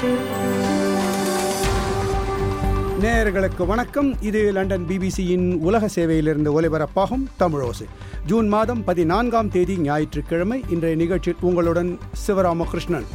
நேயர்களுக்கு வணக்கம் இது லண்டன் பிபிசியின் உலக சேவையிலிருந்து ஒலிபரப்பாகும் தமிழோசை ஜூன் மாதம் பதினான்காம் தேதி ஞாயிற்றுக்கிழமை இன்றைய நிகழ்ச்சியில் உங்களுடன் சிவராமகிருஷ்ணன்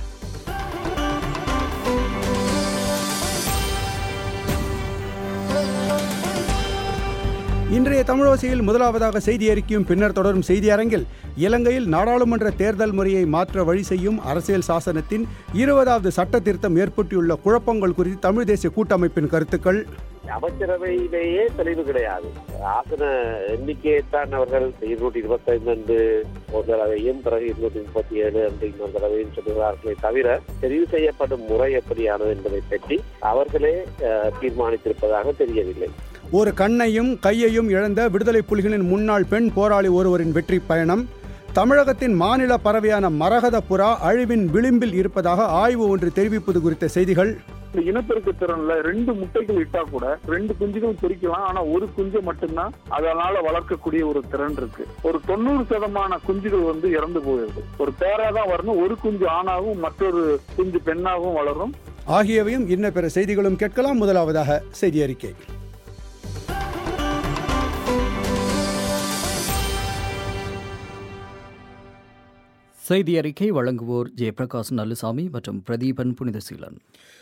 இன்றைய தமிழோசையில் முதலாவதாக செய்தி அறிக்கையும் பின்னர் தொடரும் செய்தி அரங்கில் இலங்கையில் நாடாளுமன்ற தேர்தல் முறையை மாற்ற வழி செய்யும் அரசியல் சாசனத்தின் இருபதாவது சட்ட திருத்தம் ஏற்பட்டுள்ள குழப்பங்கள் குறித்து தமிழ் தேசிய கூட்டமைப்பின் கருத்துக்கள் அமைச்சரவையிலேயே தெளிவு கிடையாது ஆசன எண்ணிக்கையை தான் அவர்கள் இருநூற்றி இருபத்தி ஐந்து என்று ஒரு தடவையும் பிறகு இருநூற்றி முப்பத்தி ஏழு என்று இன்னொரு தடவையும் சொல்லுகிறார்களே தவிர தெரிவு செய்யப்படும் முறை எப்படியானது என்பதை பற்றி அவர்களே அஹ், தீர்மானித்திருப்பதாக தெரியவில்லை ஒரு கண்ணையும் கையையும் இழந்த விடுதலை புலிகளின் முன்னாள் பெண் போராளி ஒருவரின் வெற்றி பயணம் தமிழகத்தின் மாநில பறவையான மரகத புறா அழிவின் விளிம்பில் இருப்பதாக ஆய்வு ஒன்று தெரிவிப்பது குறித்த செய்திகள் இந்த இனப்பெருக்க திறன்ல ரெண்டு முட்டைகள் இட்டா கூட ரெண்டு குஞ்சுகள் பொரிக்கலாம் ஆனா ஒரு குஞ்சு மட்டும்தான் அதனால வளர்க்கக்கூடிய ஒரு திறன் இருக்கு ஒரு தொண்ணூறு சதமான குஞ்சுகள் வந்து இறந்து போயிடுது ஒரு பேரா தான் வரணும் ஒரு குஞ்சு ஆணாகவும் மற்றொரு குஞ்சு பெண்ணாகவும் வளரும் ஆகியவையும் இன்ன பிற செய்திகளும் கேட்கலாம் முதலாவதாக செய்தி அறிக்கை செய்தி அறிக்கை வழங்குவோர் ஜெயபிரகாஷ் நல்லுசாமி மற்றும் பிரதீபன் புனிதசீலன்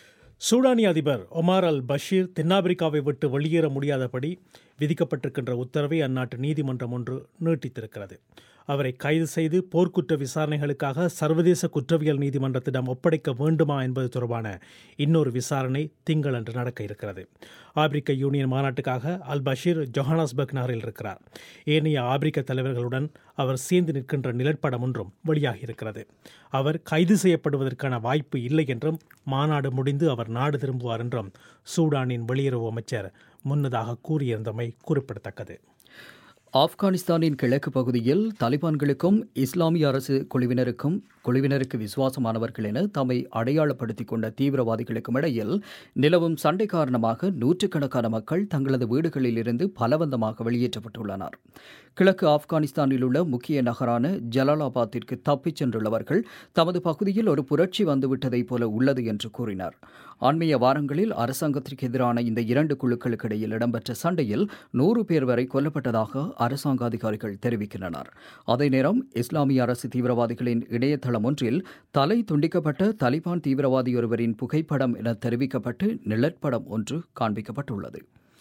சூடானி அதிபர் ஒமார் அல் பஷீர் தென்னாப்பிரிக்காவை விட்டு வெளியேற முடியாதபடி விதிக்கப்பட்டிருக்கின்ற உத்தரவை அந்நாட்டு நீதிமன்றம் ஒன்று நீட்டித்திருக்கிறது அவரை கைது செய்து போர்க்குற்ற விசாரணைகளுக்காக சர்வதேச குற்றவியல் நீதிமன்றத்திடம் ஒப்படைக்க வேண்டுமா என்பது தொடர்பான இன்னொரு விசாரணை திங்களன்று நடக்க இருக்கிறது ஆப்பிரிக்க யூனியன் மாநாட்டுக்காக அல் பஷீர் ஜொஹானஸ்பர்க் நகரில் இருக்கிறார் ஏனைய ஆப்பிரிக்க தலைவர்களுடன் அவர் சேர்ந்து நிற்கின்ற நிழற்படம் ஒன்றும் வெளியாகியிருக்கிறது அவர் கைது செய்யப்படுவதற்கான வாய்ப்பு இல்லை என்றும் மாநாடு முடிந்து அவர் நாடு திரும்புவார் என்றும் சூடானின் வெளியுறவு அமைச்சர் முன்னதாக கூறியிருந்தமை குறிப்பிடத்தக்கது ஆப்கானிஸ்தானின் கிழக்கு பகுதியில் தாலிபான்களுக்கும் இஸ்லாமிய அரசு குழுவினருக்கும் குழுவினருக்கு விசுவாசமானவர்கள் என தம்மை அடையாளப்படுத்திக் கொண்ட தீவிரவாதிகளுக்கும் இடையில் நிலவும் சண்டை காரணமாக நூற்றுக்கணக்கான மக்கள் தங்களது வீடுகளில் இருந்து பலவந்தமாக வெளியேற்றப்பட்டுள்ளனர் கிழக்கு ஆப்கானிஸ்தானில் உள்ள முக்கிய நகரான ஜலாலாபாத்திற்கு தப்பிச் சென்றுள்ளவர்கள் தமது பகுதியில் ஒரு புரட்சி வந்துவிட்டதைப் போல உள்ளது என்று கூறினார் அண்மைய வாரங்களில் அரசாங்கத்திற்கு எதிரான இந்த இரண்டு குழுக்களுக்கு இடையில் இடம்பெற்ற சண்டையில் நூறு பேர் வரை கொல்லப்பட்டதாக அரசாங்க அதிகாரிகள் தெரிவிக்கின்றனர் அதே நேரம் இஸ்லாமிய அரசு தீவிரவாதிகளின் இணையதளம் ஒன்றில் தலை துண்டிக்கப்பட்ட தலிபான் தீவிரவாதி ஒருவரின் புகைப்படம் என தெரிவிக்கப்பட்டு நிழற்படம் ஒன்று காண்பிக்கப்பட்டுள்ளது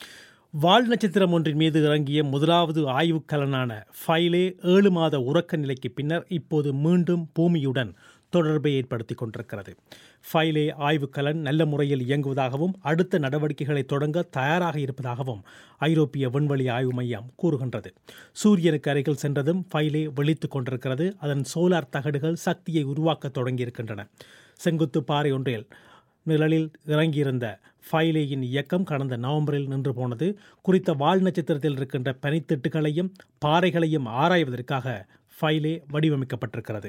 வால் நட்சத்திரம் ஒன்றின் மீது இறங்கிய முதலாவது ஆய்வுக்கலனான ஃபைலே ஏழு மாத உறக்க நிலைக்கு பின்னர் இப்போது மீண்டும் பூமியுடன் தொடர்பை ஏற்படுத்திக் கொண்டிருக்கிறது ஃபைலே ஆய்வுக்கலன் நல்ல முறையில் இயங்குவதாகவும் அடுத்த நடவடிக்கைகளை தொடங்க தயாராக இருப்பதாகவும் ஐரோப்பிய விண்வெளி ஆய்வு மையம் கூறுகின்றது சூரியனுக்கு அருகில் சென்றதும் ஃபைலே வெளித்துக் கொண்டிருக்கிறது அதன் சோலார் தகடுகள் சக்தியை உருவாக்க தொடங்கியிருக்கின்றன செங்குத்து பாறை ஒன்றில் நிழலில் இறங்கியிருந்த ஃபைலேயின் இயக்கம் கடந்த நவம்பரில் நின்று போனது குறித்த வால் நட்சத்திரத்தில் இருக்கின்ற பனித்திட்டுகளையும் பாறைகளையும் ஆராய்வதற்காக ஃபைலே வடிவமைக்கப்பட்டிருக்கிறது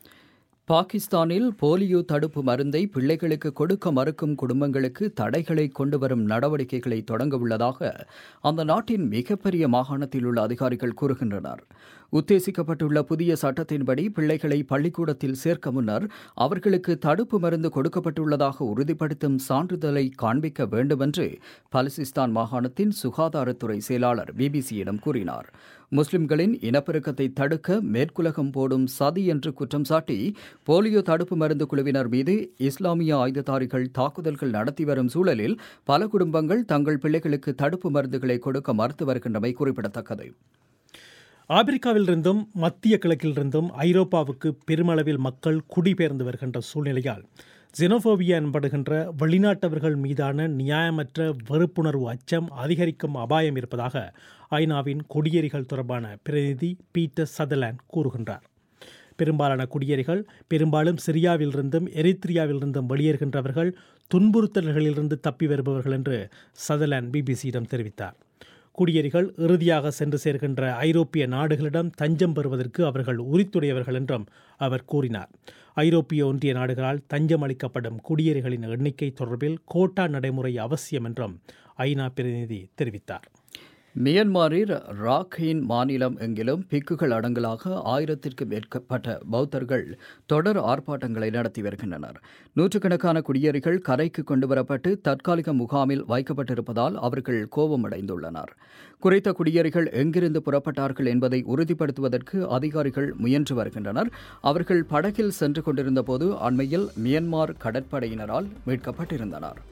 பாகிஸ்தானில் போலியோ தடுப்பு மருந்தை பிள்ளைகளுக்கு கொடுக்க மறுக்கும் குடும்பங்களுக்கு தடைகளை கொண்டு வரும் நடவடிக்கைகளை தொடங்க உள்ளதாக அந்த நாட்டின் மிகப்பெரிய மாகாணத்தில் உள்ள அதிகாரிகள் கூறுகின்றனர் உத்தேசிக்கப்பட்டுள்ள புதிய சட்டத்தின்படி பிள்ளைகளை பள்ளிக்கூடத்தில் சேர்க்க முன்னர் அவர்களுக்கு தடுப்பு மருந்து கொடுக்கப்பட்டுள்ளதாக உறுதிப்படுத்தும் சான்றிதழை காண்பிக்க வேண்டும் என்று பலசிஸ்தான் மாகாணத்தின் சுகாதாரத்துறை செயலாளர் பிபிசியிடம் கூறினார் முஸ்லிம்களின் இனப்பெருக்கத்தை தடுக்க மேற்குலகம் போடும் சதி என்று குற்றம் சாட்டி போலியோ தடுப்பு மருந்து குழுவினர் மீது இஸ்லாமிய ஆயுததாரிகள் தாக்குதல்கள் நடத்தி வரும் சூழலில் பல குடும்பங்கள் தங்கள் பிள்ளைகளுக்கு தடுப்பு மருந்துகளை கொடுக்க மறுத்து வருகின்றமை குறிப்பிடத்தக்கது ஆப்பிரிக்காவிலிருந்தும் மத்திய கிழக்கிலிருந்தும் ஐரோப்பாவுக்கு பெருமளவில் மக்கள் குடிபெயர்ந்து வருகின்ற சூழ்நிலையால் ஜெனோபோபியா என்படுகின்ற வெளிநாட்டவர்கள் மீதான நியாயமற்ற வெறுப்புணர்வு அச்சம் அதிகரிக்கும் அபாயம் இருப்பதாக ஐநாவின் குடியேறிகள் தொடர்பான பிரதிநிதி பீட்டர் சதர்லாண்ட் கூறுகின்றார் பெரும்பாலான குடியேறிகள் பெரும்பாலும் சிரியாவிலிருந்தும் எரித்ரியாவிலிருந்தும் வெளியேறுகின்றவர்கள் துன்புறுத்தல்களிலிருந்து தப்பி வருபவர்கள் என்று சதர்லாண்ட் பிபிசியிடம் தெரிவித்தார் குடியேறிகள் இறுதியாக சென்று சேர்கின்ற ஐரோப்பிய நாடுகளிடம் தஞ்சம் பெறுவதற்கு அவர்கள் உரித்துடையவர்கள் என்றும் அவர் கூறினார் ஐரோப்பிய ஒன்றிய நாடுகளால் தஞ்சம் அளிக்கப்படும் குடியேறிகளின் எண்ணிக்கை தொடர்பில் கோட்டா நடைமுறை அவசியம் என்றும் ஐநா பிரதிநிதி தெரிவித்தார் மியன்மாரில் ராக்கைன் மாநிலம் எங்கிலும் பிக்குகள் அடங்கலாக ஆயிரத்திற்கும் மேற்பட்ட பௌத்தர்கள் தொடர் ஆர்ப்பாட்டங்களை நடத்தி வருகின்றனர் நூற்றுக்கணக்கான குடியேறிகள் கரைக்கு கொண்டுவரப்பட்டு தற்காலிக முகாமில் வைக்கப்பட்டிருப்பதால் அவர்கள் கோபமடைந்துள்ளனர் குறித்த குடியேறிகள் எங்கிருந்து புறப்பட்டார்கள் என்பதை உறுதிப்படுத்துவதற்கு அதிகாரிகள் முயன்று வருகின்றனர் அவர்கள் படகில் சென்று கொண்டிருந்தபோது அண்மையில் மியன்மார் கடற்படையினரால் மீட்கப்பட்டிருந்தனர்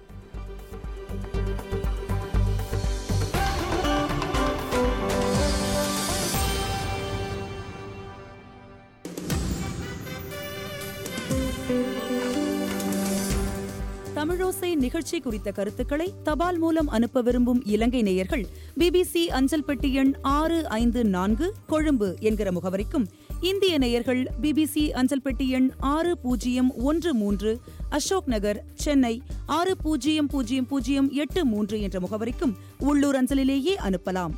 தமிழோசை நிகழ்ச்சி குறித்த கருத்துக்களை தபால் மூலம் அனுப்ப விரும்பும் இலங்கை நேயர்கள் பிபிசி அஞ்சல் பெட்டி எண் ஆறு ஐந்து நான்கு கொழும்பு என்கிற முகவரிக்கும் இந்திய நேயர்கள் பிபிசி அஞ்சல் பெட்டி எண் ஆறு பூஜ்ஜியம் ஒன்று மூன்று அசோக் நகர் சென்னை ஆறு பூஜ்ஜியம் பூஜ்ஜியம் பூஜ்ஜியம் எட்டு மூன்று என்ற முகவரிக்கும் உள்ளூர் அஞ்சலிலேயே அனுப்பலாம்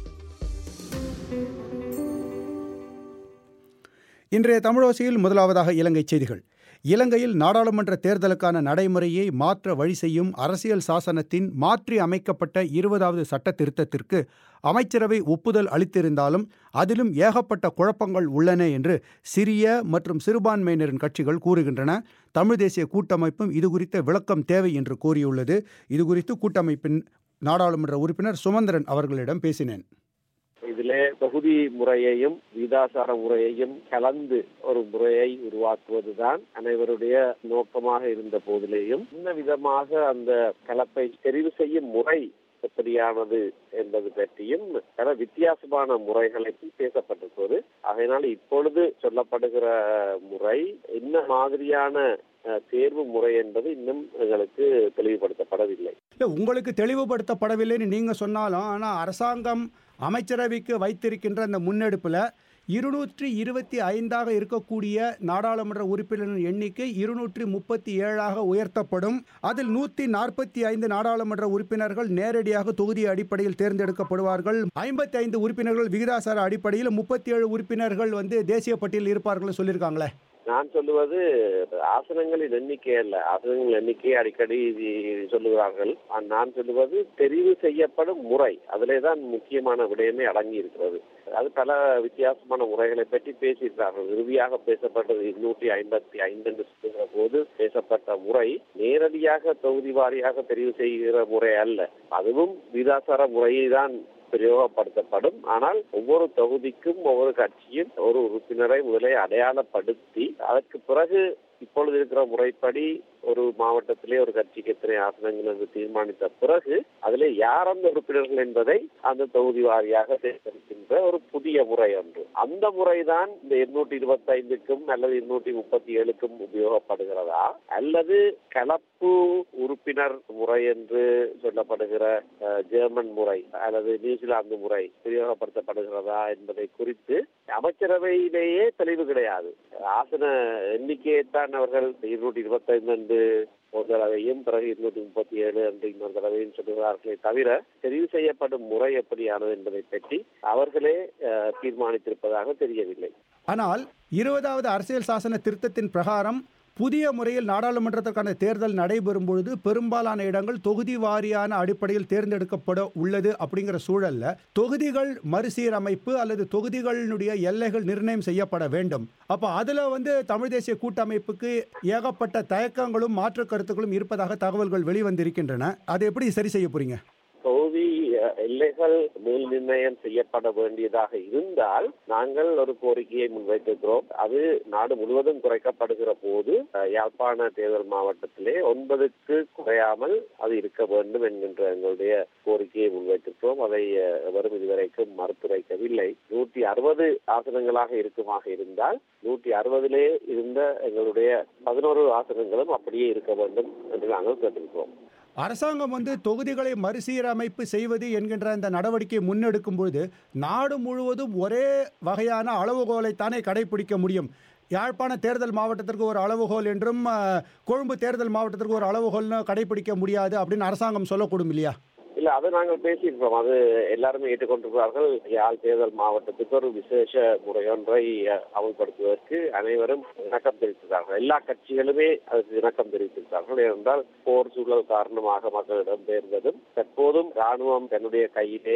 இன்றைய தமிழோசையில் முதலாவதாக இலங்கை செய்திகள் இலங்கையில் நாடாளுமன்ற தேர்தலுக்கான நடைமுறையை மாற்ற வழி செய்யும் அரசியல் சாசனத்தின் மாற்றி அமைக்கப்பட்ட இருபதாவது சட்ட திருத்தத்திற்கு அமைச்சரவை ஒப்புதல் அளித்திருந்தாலும் அதிலும் ஏகப்பட்ட குழப்பங்கள் உள்ளன என்று சிறிய மற்றும் சிறுபான்மையினரின் கட்சிகள் கூறுகின்றன தமிழ் தேசிய கூட்டமைப்பும் இதுகுறித்த விளக்கம் தேவை என்று கூறியுள்ளது இதுகுறித்து கூட்டமைப்பின் நாடாளுமன்ற உறுப்பினர் சுமந்திரன் அவர்களிடம் பேசினேன் இதிலே தொகுதி முறையையும் வீதாசார முறையையும் கலந்து ஒரு முறையை உருவாக்குவதுதான் அனைவருடைய நோக்கமாக இருந்த போதிலேயும் என்ன விதமாக அந்த கலப்பை தெரிவு செய்யும் முறை எப்படியானது என்பது பற்றியும் பல வித்தியாசமான முறைகளை பற்றி பேசப்பட்டிருப்பது அதனால் இப்பொழுது சொல்லப்படுகிற முறை என்ன மாதிரியான அஹ், தேர்வு முறை என்பது இன்னும் எங்களுக்கு தெளிவுபடுத்தப்படவில்லை இல்லை உங்களுக்கு தெளிவுபடுத்தப்படவில்லைன்னு நீங்கள் சொன்னாலும் ஆனால் அரசாங்கம் அமைச்சரவைக்கு வைத்திருக்கின்ற அந்த முன்னெடுப்பில் இருநூற்றி இருபத்தி ஐந்தாக இருக்கக்கூடிய நாடாளுமன்ற உறுப்பினரின் எண்ணிக்கை இருநூற்றி முப்பத்தி ஏழாக உயர்த்தப்படும் அதில் நூற்றி நாற்பத்தி ஐந்து நாடாளுமன்ற உறுப்பினர்கள் நேரடியாக தொகுதி அடிப்படையில் தேர்ந்தெடுக்கப்படுவார்கள் ஐம்பத்தி ஐந்து உறுப்பினர்கள் விகிதாசார அடிப்படையில் முப்பத்தி ஏழு உறுப்பினர்கள் வந்து தேசிய பட்டியலில் இருப்பார்கள் சொல்லியிருக்காங்களே நான் சொல்லுவது ஆசனங்களின் எண்ணிக்கை அல்ல ஆசனங்களின் எண்ணிக்கை அடிக்கடி சொல்லுகிறார்கள் ஆனா நான் சொல்லுவது தெரிவு செய்யப்படும் முறை அதிலே தான் முக்கியமான விடயமே அடங்கி இருக்கிறது அது பல வித்தியாசமான முறைகளை பற்றி பேசியிருக்கிறார்கள் இறுதியாக பேசப்பட்டது இருநூற்றி ஐம்பத்தி ஐந்து என்று சொல்லுகிற போது பேசப்பட்ட முறை நேரடியாக தொகுதி வாரியாக தெரிவு செய்கிற முறை அல்ல அதுவும் விதாசார முறையை தான் பிரயோகப்படுத்தப்படும் ஆனால் ஒவ்வொரு தொகுதிக்கும் ஒவ்வொரு கட்சியும் ஒரு உறுப்பினரை முதலே அடையாளப்படுத்தி அதற்கு பிறகு இப்பொழுது இருக்கிற முறைப்படி ஒரு மாவட்டத்திலே ஒரு கட்சிக்கு எத்தனை ஆசனங்கள் என்று தீர்மானித்த பிறகு அதிலே யார் அந்த உறுப்பினர்கள் என்பதை அந்த தொகுதி வாரியாக தேர்ந்தெடுக்கின்ற ஒரு புதிய முறை ஒன்று அந்த முறைதான் இந்த இருநூற்றி இருபத்தி ஐந்துக்கும் அல்லது இருநூற்றி முப்பத்தி ஏழுக்கும் உபயோகப்படுகிறதா அல்லது கலப்பு உறுப்பினர் முறை என்று சொல்லப்படுகிற அஹ், ஜெர்மன் முறை அல்லது நியூசிலாந்து முறை பிரயோகப்படுத்தப்படுகிறதா என்பதை குறித்து அமைச்சரவையிலேயே தெளிவு கிடையாது ஆசன எண்ணிக்கையைத்தான் அவர்கள் இருநூற்றி இருபத்தி ஐந்து என்று ஒரு தடவையும் பிறகு இருநூற்றி முப்பத்தி ஏழு என்று இன்னொரு தடவையும் சொல்லுகிறார்களே தவிர தெரிவு செய்யப்படும் முறை எப்படியானது என்பதை பற்றி அவர்களே அஹ், தீர்மானித்திருப்பதாக தெரியவில்லை ஆனால் இருபதாவது அரசியல் சாசன திருத்தத்தின் பிரகாரம் புதிய முறையில் நாடாளுமன்றத்திற்கான தேர்தல் நடைபெறும் பொழுது பெரும்பாலான இடங்கள் தொகுதி வாரியான அடிப்படையில் தேர்ந்தெடுக்கப்பட உள்ளது அப்படிங்கிற சூழல்ல தொகுதிகள் மறுசீரமைப்பு அல்லது தொகுதிகளினுடைய எல்லைகள் நிர்ணயம் செய்யப்பட வேண்டும் அப்போ அதுல வந்து தமிழ் தேசிய கூட்டமைப்புக்கு ஏகப்பட்ட தயக்கங்களும் மாற்று கருத்துக்களும் இருப்பதாக தகவல்கள் வெளிவந்திருக்கின்றன அதை எப்படி சரி செய்ய போறீங்க தொகுதி அஹ், எல்லைகள் மேல் நிர்ணயம் செய்யப்பட வேண்டியதாக இருந்தால் நாங்கள் ஒரு கோரிக்கையை முன்வைத்திருக்கிறோம் அது நாடு முழுவதும் குறைக்கப்படுகிற போது அஹ், யாழ்ப்பாண தேர்தல் மாவட்டத்திலே ஒன்பதுக்கு குறையாமல் அது இருக்க வேண்டும் என்கின்ற எங்களுடைய கோரிக்கையை முன்வைத்திருக்கிறோம் அதை அஹ், எவரும் இதுவரைக்கும் மறுத்துரைக்கவில்லை நூற்றி அறுபது ஆசனங்களாக இருக்குமாக இருந்தால் நூற்றி அறுபதிலே இருந்த எங்களுடைய பதினோரு ஆசனங்களும் அப்படியே இருக்க வேண்டும் என்று நாங்கள் கேட்டிருக்கிறோம் அரசாங்கம் வந்து தொகுதிகளை மறுசீரமைப்பு செய்வது என்கின்ற இந்த நடவடிக்கையை முன்னெடுக்கும் பொழுது நாடு முழுவதும் ஒரே வகையான அளவுகோலைத்தானே கடைபிடிக்க முடியும் யாழ்ப்பாண தேர்தல் மாவட்டத்திற்கு ஒரு அளவுகோல் என்றும் அஹ், கொழும்பு தேர்தல் மாவட்டத்திற்கு ஒரு அளவுகோல்னு கடைபிடிக்க முடியாது அப்படின்னு அரசாங்கம் சொல்லக்கூடும் இல்லையா இல்ல அது நாங்கள் பேசியிருக்கிறோம் அது எல்லாருமே ஏற்றுக்கொண்டிருக்கிறார்கள் யாழ் தேர்தல் மாவட்டத்துக்கு ஒரு விசேஷ முறையொன்றை அஹ், அமல்படுத்துவதற்கு அனைவரும் இணக்கம் தெரிவித்திருக்கிறார்கள் எல்லா கட்சிகளுமே அதுக்கு இணக்கம் தெரிவித்திருக்கிறார்கள் ஏனென்றால் போர் சூழல் காரணமாக மக்களிடம் பெயர்ந்ததும் தற்போதும் ராணுவம் தன்னுடைய கையிலே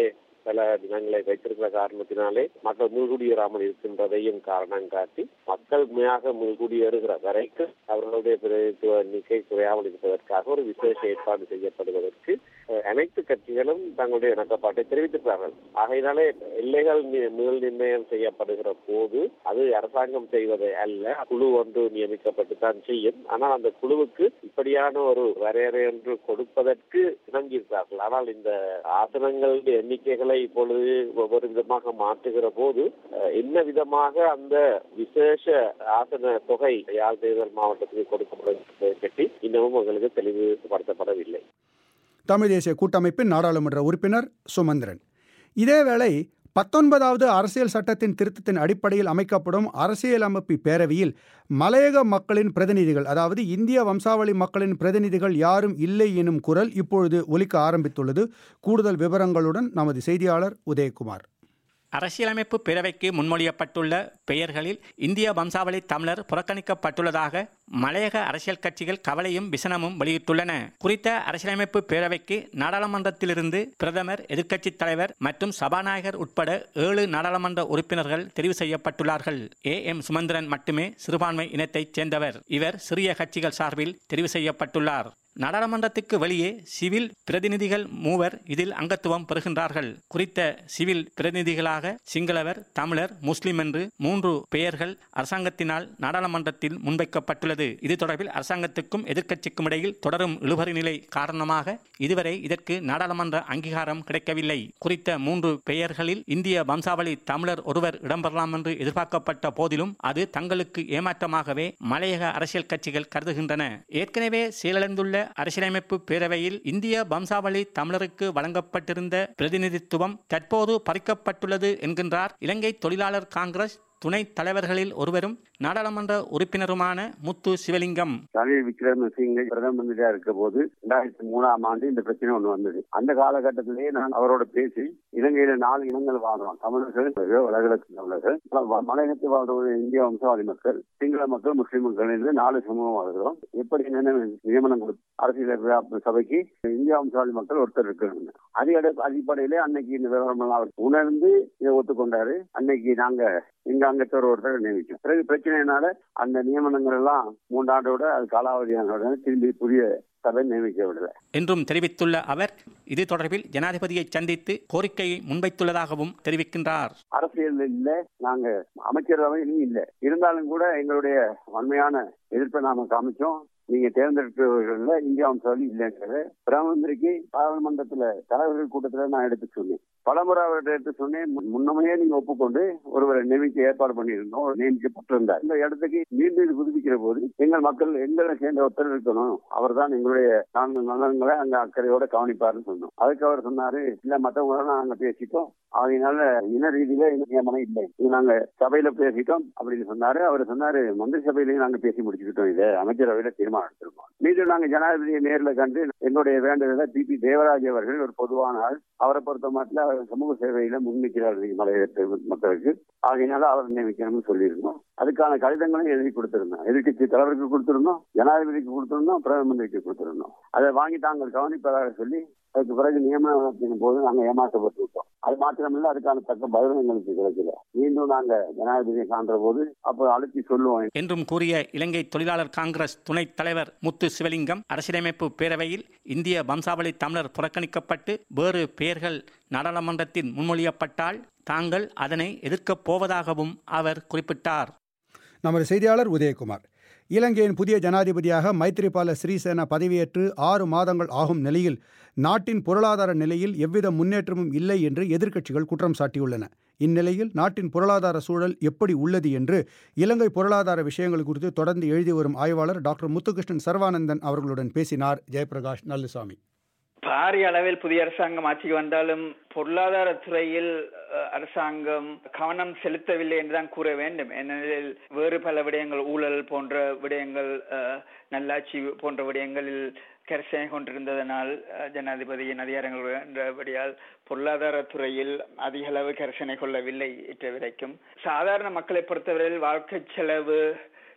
பல தினங்களை வைத்திருக்கிற காரணத்தினாலே மக்கள் மீள்குடியேறாமல் இருக்கின்றதையும் காரணம் காட்டி மக்கள் உண்மையாக மீள்குடியேறுகிற வரைக்கும் அவர்களுடைய பிரதித்துவ எண்ணிக்கை குறையாமல் இருப்பதற்காக ஒரு விசேஷ ஏற்பாடு செய்யப்படுவதற்கு அஹ், அனைத்து கட்சிகளும் தங்களுடைய இணக்கப்பாட்டை தெரிவித்திருக்கிறார்கள் ஆகையினாலே எல்லைகள் நி- மீள் நிர்ணயம் செய்யப்படுகிற போது அது அரசாங்கம் செய்வது அல்ல குழு ஒன்று நியமிக்கப்பட்டு தான் செய்யும் ஆனால் அந்த குழுவுக்கு இப்படியான ஒரு வரையறை ஒன்று கொடுப்பதற்கு இணங்கியிருக்கிறார்கள் ஆனால் இந்த ஆசனங்களுடைய எண்ணிக்கைகளை இப்பொழுது ஒவ்வொரு விதமாக மாற்றுகிற போது அஹ், என்ன விதமாக அந்த விசேஷ ஆசன தொகை யாழ் தேர்தல் மாவட்டத்துக்கு கொடுக்கப்படும் என்பதை பற்றி இன்னமும் எங்களுக்கு தெளிவுபடுத்தப்படவில்லை தமிழ் தேசிய கூட்டமைப்பின் நாடாளுமன்ற உறுப்பினர் சுமந்திரன் இதேவேளை பத்தொன்பதாவது அரசியல் சட்டத்தின் திருத்தத்தின் அடிப்படையில் அமைக்கப்படும் அரசியலமைப்பு பேரவையில் மலையக மக்களின் பிரதிநிதிகள் அதாவது இந்திய வம்சாவளி மக்களின் பிரதிநிதிகள் யாரும் இல்லை எனும் குரல் இப்பொழுது ஒலிக்க ஆரம்பித்துள்ளது கூடுதல் விவரங்களுடன் நமது செய்தியாளர் உதயகுமார் அரசியலமைப்பு பேரவைக்கு முன்மொழியப்பட்டுள்ள பெயர்களில் இந்திய வம்சாவளி தமிழர் புறக்கணிக்கப்பட்டுள்ளதாக மலையக அரசியல் கட்சிகள் கவலையும் விசனமும் வெளியிட்டுள்ளன குறித்த அரசியலமைப்பு பேரவைக்கு நாடாளுமன்றத்திலிருந்து பிரதமர் எதிர்க்கட்சித் தலைவர் மற்றும் சபாநாயகர் உட்பட ஏழு நாடாளுமன்ற உறுப்பினர்கள் தெரிவு செய்யப்பட்டுள்ளார்கள் ஏ எம் சுமந்திரன் மட்டுமே சிறுபான்மை இனத்தைச் சேர்ந்தவர் இவர் சிறிய கட்சிகள் சார்பில் தெரிவு செய்யப்பட்டுள்ளார் நாடாளுமன்றத்துக்கு வெளியே சிவில் பிரதிநிதிகள் மூவர் இதில் அங்கத்துவம் பெறுகின்றார்கள் குறித்த சிவில் பிரதிநிதிகளாக சிங்களவர் தமிழர் முஸ்லிம் என்று மூன்று பெயர்கள் அரசாங்கத்தினால் நாடாளுமன்றத்தில் முன்வைக்கப்பட்டுள்ளது இது தொடர்பில் அரசாங்கத்துக்கும் எதிர்க்கட்சிக்கும் இடையில் தொடரும் இழுபறி நிலை காரணமாக இதுவரை இதற்கு நாடாளுமன்ற அங்கீகாரம் கிடைக்கவில்லை குறித்த மூன்று பெயர்களில் இந்திய வம்சாவளி தமிழர் ஒருவர் இடம்பெறலாம் என்று எதிர்பார்க்கப்பட்ட போதிலும் அது தங்களுக்கு ஏமாற்றமாகவே மலையக அரசியல் கட்சிகள் கருதுகின்றன ஏற்கனவே செயலிழந்துள்ள அரசியலமைப்பு பேரவையில் இந்திய வம்சாவளி தமிழருக்கு வழங்கப்பட்டிருந்த பிரதிநிதித்துவம் தற்போது பறிக்கப்பட்டுள்ளது என்கின்றார் இலங்கை தொழிலாளர் காங்கிரஸ் துணைத் தலைவர்களில் ஒருவரும் நாடாளுமன்ற உறுப்பினருமான முத்து சிவலிங்கம் ரணில் விக்ரமசிங்கே பிரதம மந்திரியா இருக்க போது ரெண்டாயிரத்தி மூணாம் ஆண்டு இந்த பிரச்சனை ஒண்ணு வந்தது அந்த காலகட்டத்திலேயே நான் அவரோட பேசி இலங்கையில நாலு இனங்கள் வாழ்றோம் தமிழர்கள் வடகிழக்கு தமிழர்கள் ம- மலையகத்தில் வாழ்ற இந்திய வம்சாவளி மக்கள் சிங்கள மக்கள் முஸ்லிம் மக்கள் என்று நாலு சமூகம் வாழ்கிறோம் எப்படி என்னென்ன நியமனம் கொடு அரசியல் சபைக்கு இந்திய வம்சாவளி மக்கள் ஒருத்தர் இருக்கிறாங்க அதே அடி- அடிப்படையிலே அன்னைக்கு இந்த விவரம் எல்லாம் அவர் உணர்ந்து இதை ஒத்துக்கொண்டாரு அன்னைக்கு நாங்க எங்க அங்கத்தவர் ஒருத்தர் நியமிச்சோம் பிறகு பிரச்சனையினால அந்த நியமனங்கள் எல்லாம் மூன்றாண்டோட அது காலாவதியான உடனே திரும்பி புதிய சபை நியமிக்க விடல என்றும் தெரிவித்துள்ள அவர் இது தொடர்பில் ஜனாதிபதியை சந்தித்து கோரிக்கையை முன்வைத்துள்ளதாகவும் தெரிவிக்கின்றார் அரசியல் இல்ல நாங்க அமைச்சரவையும் இல்ல இருந்தாலும் கூட எங்களுடைய வன்மையான எதிர்ப்பை நாம காமிச்சோம் நீங்க தேர்ந்தெடுக்கிறவர்கள்ல இந்தியா வம்சாவளி இல்லைங்கிறத பிரதம மந்திரிக்கு பாராளுமன்றத்துல தலைவர்கள் கூட்டத்துல நான் எடுத்து சொன்னேன் பலமுறை அவர்கிட்ட எடுத்து சொன்னேன் முன்- முன்னமையே நீங்க ஒப்புக்கொண்டு ஒருவரை நியமிக்க ஏற்பாடு பண்ணியிருந்தோம் அவர் நியமிக்கப்பட்டிருந்தார் இந்த இடத்துக்கு மீண்டும் இது புதுப்பிக்கிற போது எங்கள் மக்கள் எங்களை சேர்ந்த ஒருத்தர் இருக்கணும் அவர் தான் எங்களுடைய நான்கு நலன்களை அங்க அக்கறையோட கவனிப்பாருன்னு சொன்னோம் அதுக்கு அவர் சொன்னாரு இல்ல மத்தவங்கள நாங்க பேசிட்டோம் அதனால இன ரீதியில இந்த நியமனம் இல்லை இது நாங்க சபையில பேசிட்டோம் அப்படின்னு சொன்னாரு அவர் சொன்னாரு மந்திரி சபையிலையும் நாங்க பேசி முடிச்சுக்கிட்டோம் இதை அமைச்சரவையில தீர்மானம் எடுத்திருக்கோம் மீண்டும் நாங்க ஜனாதிபதியை நேர்ல கண்டு எங்களுடைய வேண்டுதலை பி பி தேவராஜ் அவர்கள் ஒரு பொதுவான ஆள் அவரை பொறுத்த மட்டும் அவர் சமூக சேவையில முன்னிக்கிறார் மலையக மக்களுக்கு ஆகையினால அவர் நியமிக்கணும்னு சொல்லியிருந்தோம் அதுக்கான கடிதங்களையும் எழுதி கொடுத்திருந்தோம் எதிர்க்கட்சி தலைவருக்கு கொடுத்திருந்தோம் ஜனாதிபதிக்கு கொடுத்திருந்தோம் பிரதம மந்திரிக்கு கொடுத்திருந்தோம் அதை வாங்கி தாங்கள் கவனிப்பதாக சொல்லி அதுக்கு பிறகு நியமனம் நடத்தின போது நாங்க ஏமாற்றப்பட்டு விட்டோம் அது மாத்திரமில்ல அதுக்கான தக்க பதிலும் எங்களுக்கு கிடைக்கல மீண்டும் நாங்க ஜனாதிபதியை காண்ற போது அப்போ அழுத்தி சொல்லுவோம் என்றும் கூறிய இலங்கை தொழிலாளர் காங்கிரஸ் துணைத் தலைவர் முத்து சிவலிங்கம் அரசியலமைப்பு பேரவையில் இந்திய வம்சாவளி தமிழர் புறக்கணிக்கப்பட்டு வேறு பெயர்கள் நாடாளுமன்றத்தில் முன்மொழியப்பட்டால் தாங்கள் அதனை எதிர்க்கப் போவதாகவும் அவர் குறிப்பிட்டார் நமது செய்தியாளர் உதயகுமார் இலங்கையின் புதிய ஜனாதிபதியாக மைத்ரிபால சிறிசேனா பதவியேற்று ஆறு மாதங்கள் ஆகும் நிலையில் நாட்டின் பொருளாதார நிலையில் எவ்வித முன்னேற்றமும் இல்லை என்று எதிர்க்கட்சிகள் குற்றம் சாட்டியுள்ளன இந்நிலையில் நாட்டின் பொருளாதார சூழல் எப்படி உள்ளது என்று இலங்கை பொருளாதார விஷயங்கள் குறித்து தொடர்ந்து எழுதி வரும் ஆய்வாளர் டாக்டர் முத்துகிருஷ்ணன் சர்வானந்தன் அவர்களுடன் பேசினார் ஜெயபிரகாஷ் நல்லுசாமி பாரிய அளவில் புதிய அரசாங்கம் ஆட்சிக்கு வந்தாலும் பொருளாதார துறையில் அஹ், அரசாங்கம் கவனம் செலுத்தவில்லை என்றுதான் கூற வேண்டும் ஏனெனில் வேறு பல விடயங்கள் ஊழல் போன்ற விடயங்கள் அஹ், நல்லாட்சி போன்ற விடயங்களில் கரிசனை கொண்டிருந்ததனால் அஹ், ஜனாதிபதியின் அதிகாரங்கள் என்றபடியால் பொருளாதார துறையில் அதிக அளவு கரிசனை கொள்ளவில்லை இற்ற வரைக்கும் சாதாரண மக்களை பொறுத்தவரையில் வாழ்க்கை செலவு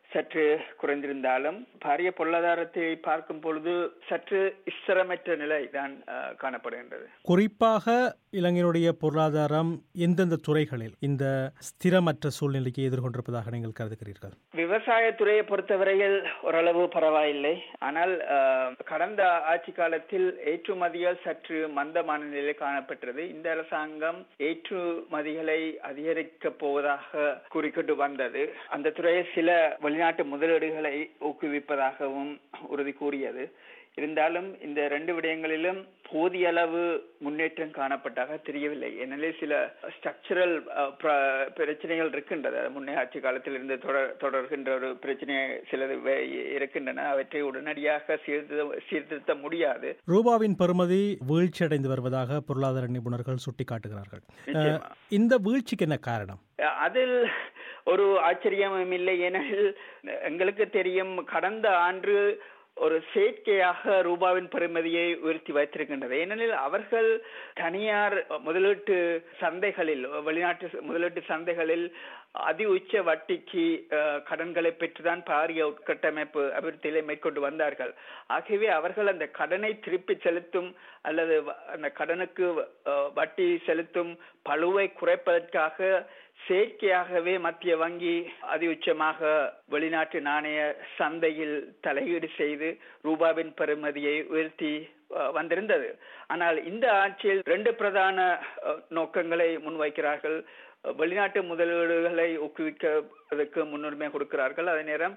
சற்று குறைந்திருந்தாலும் பாரிய பொருளாதாரத்தை பார்க்கும் பொழுது சற்று ஸ்திரமற்ற நிலை தான் அஹ், காணப்படுகின்றது குறிப்பாக இலங்கையினுடைய பொருளாதாரம் எந்தெந்த துறைகளில் இந்த ஸ்திரமற்ற சூழ்நிலைக்கு எதிர்கொண்டிருப்பதாக நீங்கள் கருதுகிறீர்கள் விவசாயத்துறையை பொறுத்தவரையில் ஓரளவு பரவாயில்லை ஆனால் அஹ், கடந்த ஆட்சி காலத்தில் ஏற்றுமதிகள் சற்று மந்தமான நிலையில் காணப்பட்டது இந்த அரசாங்கம் ஏற்றுமதிகளை அதிகரிக்கப் போவதாக கூறிக்கொண்டு வந்தது அந்த துறையில் சில வெளிநாட்டு முதலீடுகளை ஊக்குவிப்பதாகவும் உறுதி கூறியது இருந்தாலும் இந்த ரெண்டு விடயங்களிலும் போதிய அளவு முன்னேற்றம் காணப்பட்டதாக தெரியவில்லை ஏனெனில் சில ஸ்ட்ரக்சரல் பிரச்சனைகள் இருக்கின்றது அது முன்னே ஆட்சி காலத்தில் இருந்து தொடர் தொடர்கின்ற ஒரு பிரச்சனை சிலது வே- இருக்கின்றன அவற்றை உடனடியாக சீர்திருத்த சீர்திருத்த முடியாது ரூபாவின் பெறுமதி வீழ்ச்சியடைந்து வருவதாக பொருளாதார நிபுணர்கள் சுட்டிக்காட்டுகிறார்கள் நிச்சயமா. அஹ், இந்த வீழ்ச்சிக்கு என்ன காரணம் அதில் ஒரு ஆச்சரியமும் இல்லை ஏனெனில் எங்களுக்கு தெரியும் கடந்த ஆண்டு ஒரு செயற்கையாக ரூபாவின் பெறுமதியை உயர்த்தி வைத்திருக்கின்றது ஏனெனில் அவர்கள் தனியார் முதலீட்டு சந்தைகளில் வெளிநாட்டு முதலீட்டு சந்தைகளில் அதி உச்ச வட்டிக்கு அஹ், கடன்களை பெற்றுதான் பாரிய உட்கட்டமைப்பு அபிவிருத்தியிலே மேற்கொண்டு வந்தார்கள் ஆகவே அவர்கள் அந்த கடனை திருப்பி செலுத்தும் அல்லது வ- அந்த கடனுக்கு அஹ், வட்டி செலுத்தும் பழுவை குறைப்பதற்காக செயற்கையாகவே மத்திய வங்கி அதி உச்சமாக வெளிநாட்டு நாணய சந்தையில் தலையீடு செய்து ரூபாவின் பெறுமதியை உயர்த்தி அஹ், வந்திருந்தது ஆனால் இந்த ஆட்சியில் ரெண்டு பிரதான அஹ், நோக்கங்களை முன்வைக்கிறார்கள் அஹ், வெளிநாட்டு முதலீடுகளை ஊக்குவிக்கிறதுக்கு முன்னுரிமை கொடுக்கிறார்கள் அதே நேரம்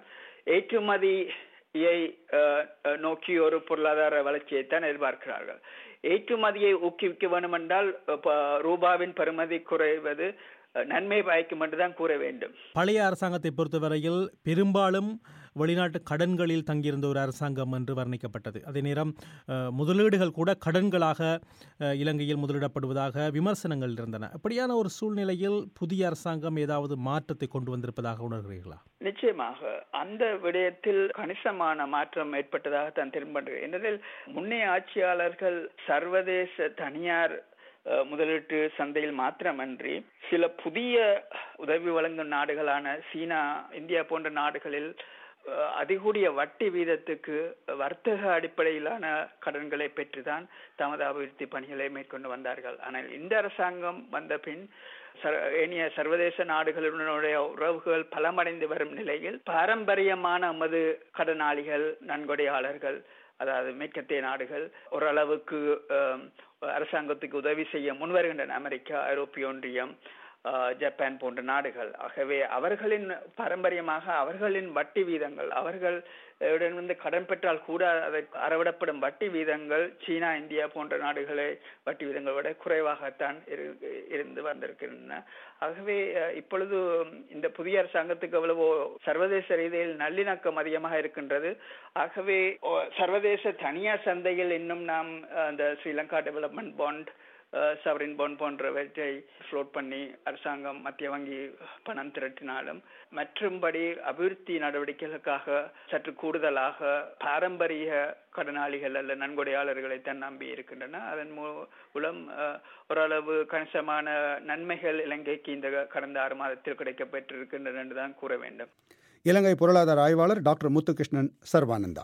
ஏற்றுமதியை அஹ், அஹ், நோக்கி ஒரு பொருளாதார வளர்ச்சியைத்தான் எதிர்பார்க்கிறார்கள் ஏற்றுமதியை ஊக்குவிக்க வேண்டும் என்றால் ப- ரூபாவின் பெறுமதி குறைவது அஹ், நன்மை பயக்கும் என்றுதான் கூற வேண்டும் பழைய அரசாங்கத்தை பொறுத்தவரையில் பெரும்பாலும் வெளிநாட்டு கடன்களில் தங்கியிருந்த ஒரு அரசாங்கம் என்று வர்ணிக்கப்பட்டது அதே நேரம் அஹ், முதலீடுகள் கூட கடன்களாக அஹ், இலங்கையில் முதலிடப்படுவதாக விமர்சனங்கள் இருந்தன அப்படியான ஒரு சூழ்நிலையில் புதிய அரசாங்கம் ஏதாவது மாற்றத்தை கொண்டு வந்திருப்பதாக உணர்கிறீர்களா நிச்சயமாக அந்த விடயத்தில் கணிசமான மாற்றம் ஏற்பட்டதாக தான் திரும்புகிறேன் ஏனெனில் முன்னைய ஆட்சியாளர்கள் சர்வதேச தனியார் அஹ், முதலீட்டு சந்தையில் மாத்திரமன்றி சில புதிய உதவி வழங்கும் நாடுகளான சீனா இந்தியா போன்ற நாடுகளில் அஹ், அதிகூடிய வட்டி வீதத்துக்கு வர்த்தக அடிப்படையிலான கடன்களை பெற்றுதான் தமது அபிவிருத்தி பணிகளை மேற்கொண்டு வந்தார்கள் ஆனால் இந்த அரசாங்கம் வந்த பின் சர்- ஏனைய சர்வதேச நாடுகளுடனுடைய உறவுகள் பலமடைந்து வரும் நிலையில் பாரம்பரியமான நமது கடனாளிகள் நன்கொடையாளர்கள் அதாவது மேற்கத்திய நாடுகள் ஓரளவுக்கு ஆம், அரசாங்கத்துக்கு உதவி செய்ய முன்வருகின்றன அமெரிக்கா ஐரோப்பிய ஒன்றியம் ஆ, ஜப்பான் போன்ற நாடுகள் ஆகவே அவர்களின் பாரம்பரியமாக அவர்களின் வட்டி வீதங்கள் அவர்கள் இடம் வந்து கடன் பெற்றால் கூட அதை அறவிடப்படும் வட்டி வீதங்கள் சீனா இந்தியா போன்ற நாடுகளை வட்டி வீதங்களை விட குறைவாகத்தான் இரு- இருந்து வந்திருக்கின்றன ஆகவே அஹ், இப்பொழுது இந்த புதிய அரசாங்கத்துக்கு எவ்வளவோ சர்வதேச ரீதியில் நல்லிணக்கம் அதிகமாக இருக்கின்றது ஆகவே ஓ, சர்வதேச தனியார் சந்தையில் இன்னும் நாம் அஹ், அந்த Sri Lanka development bond sovereign bond போன்றவற்றை ஃப்ளோட் பண்ணி அரசாங்கம் மத்திய வங்கி பணம் திரட்டினாலும் மற்றும்படி அபிவிருத்தி நடவடிக்கைகளுக்காக சற்று கூடுதலாக பாரம்பரிய கடனாளிகள் அல்ல நன்கொடையாளர்களை தான் நம்பி இருக்கின்றன அதன் மூ- மூலம் அஹ், ஓரளவு கணிசமான நன்மைகள் இலங்கைக்கு இந்த கடந்த ஆறு மாதத்தில் கிடைக்கப்பெற்றிருக்கின்றன என்று தான் கூற வேண்டும் இலங்கை பொருளாதார ஆய்வாளர் டாக்டர் முத்துகிருஷ்ணன் சர்வானந்தா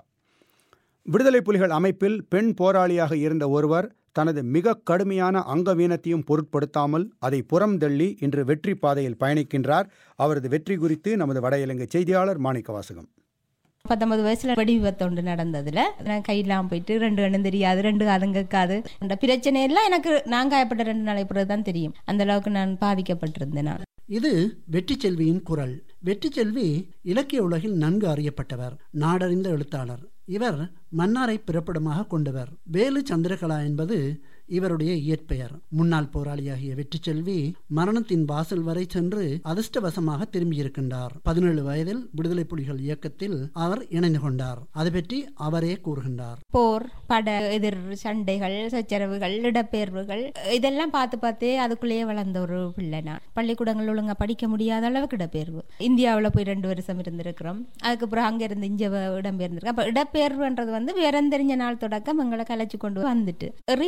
விடுதலை புலிகள் அமைப்பில் பெண் போராளியாக இருந்த ஒருவர் தனது மிக கடுமையான அங்கவீனத்தையும் பொருட்படுத்தாமல் அதை புறம் தள்ளி இன்று வெற்றி பாதையில் பயணிக்கின்றார் அவரது வெற்றி குறித்து நமது வட இலங்கை செய்தியாளர் மாணிக்க வாசகம் பத்தொன்பது வயசுல வெடி விபத்து ஒன்று நடந்ததுல நான் கையெல்லாம் போயிட்டு ரெண்டு கண்ணும் தெரியாது ரெண்டு காதும் கேட்காது அந்த பிரச்சனை எல்லாம் எனக்கு நான் காயப்பட்ட ரெண்டு நாளை பிறகு தான் தெரியும் அந்த அளவுக்கு நான் பாதிக்கப்பட்டிருந்தேன் நான் இது வெற்றி செல்வியின் குரல் வெற்றி செல்வி இலக்கிய உலகில் நன்கு அறியப்பட்டவர் நாடறிந்த எழுத்தாளர் இவர் மன்னாரை பிறப்பிடமாக கொண்டவர் வேலு சந்திரகலா என்பது இவருடைய இயற்பெயர் முன்னாள் போராளியாகிய வெற்றி செல்வி மரணத்தின் வாசல் வரை சென்று அதிர்ஷ்டவசமாக திரும்பியிருக்கின்றார் பதினேழு வயதில் விடுதலை புலிகள் இயக்கத்தில் அவர் இணைந்து கொண்டார் அது பற்றி அவரே கூறுகின்றார் போர் பட எதிர் சண்டைகள் சச்சரவுகள் இடப்பெயர்வுகள் இதெல்லாம் பார்த்து பார்த்தே அதுக்குள்ளேயே வளர்ந்த ஒரு பிள்ளை நான் பள்ளிக்கூடங்கள் ஒழுங்கா படிக்க முடியாத அளவுக்கு இடப்பெயர்வு இந்தியாவில் போய் ரெண்டு வருஷம் இருந்திருக்கிறோம் அதுக்கப்புறம் அங்க இருந்து இங்க வ- இடம்பெயர்ந்திருக்கோம் அப்ப இடப்பெயர்வுன்றது வந்து விவரம் தெரிஞ்ச நாள் தொடக்கம் எங்களை கலைச்சு கொண்டு வந்துட்டு எறிகணைகள்